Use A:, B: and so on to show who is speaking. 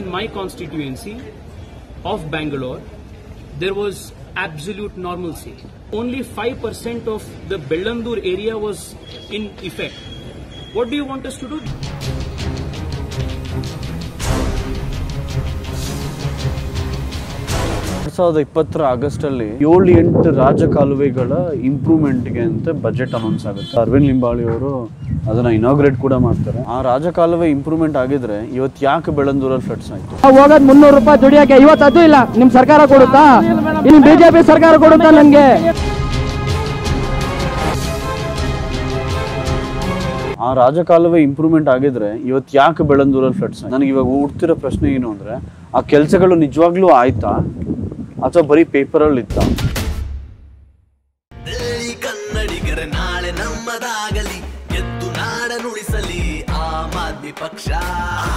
A: my constituency of Bangalore, there was absolute normalcy. Only 5% of the Bellandur area was in effect. What do you want us to do?
B: ಎರಡ್ ಸಾವಿರದ ಇಪ್ಪತ್ತರ August ಅಲ್ಲಿ ಏಳು ಎಂಟು ರಾಜಕಾಲುವೆಗಳ ಇಂಪ್ರೂವ್ಮೆಂಟ್ಗೆ ಅಂತ budget announce ಆಗುತ್ತೆ ಅರವಿಂದ್ ಲಿಂಬಾಳಿ ಅವರು ಅದನ್ನ ಇನಾಗ್ರೇಟ್ ಕೂಡ ಮಾಡ್ತಾರೆ ಆ ರಾಜಕಾಲುವೆ ಇಂಪ್ರೂವ್ಮೆಂಟ್ ಆಗಿದ್ರೆ ಇವತ್ತು ಯಾಕೆ ಬೆಳಂದೂರಲ್ಲಿ ಫ್ಲಡ್ಸ್ ಆಯ್ತು
C: ಹೋಗೋದ್ ಮುನ್ನೂರು ರೂಪಾಯಿ ದುಡಿಯಕ್ಕೆ ಇವತ್ತು ಅದು ಇಲ್ಲ ನಿಮ್ ಸರ್ಕಾರ ಕೊಡುತ್ತಾ ಇನ್ನು ಬಿಜೆಪಿ ಸರ್ಕಾರ ಕೊಡುತ್ತಾ ನನ್ಗೆ
B: ಆ ರಾಜಕಾಲುವೆ ಇಂಪ್ರೂವ್ಮೆಂಟ್ ಆಗಿದ್ರೆ ಇವತ್ತು ಯಾಕೆ ಬೆಳಂದೂರಲ್ಲಿ ಫ್ಲಡ್ಸ್ ನನಗೆ ಇವಾಗ ಹುಡ್ತಿರೋ ಪ್ರಶ್ನೆ ಏನು ಅಂದ್ರೆ ಆ ಕೆಲಸಗಳು ನಿಜವಾಗ್ಲೂ ಆಯ್ತಾ ಅಥವಾ ಬರೀ ಪೇಪರಲ್ಲಿ ಇತ್ತಾ
D: ಬೆಳ್ಳಿ ಕನ್ನಡಿಗರ ನಾಳೆ ನಮ್ಮದಾಗಲಿ ಎದ್ದು ನಾಡನುಳಿಸಲಿ ಆಮ್ ಆದ್ಮಿ ಪಕ್ಷ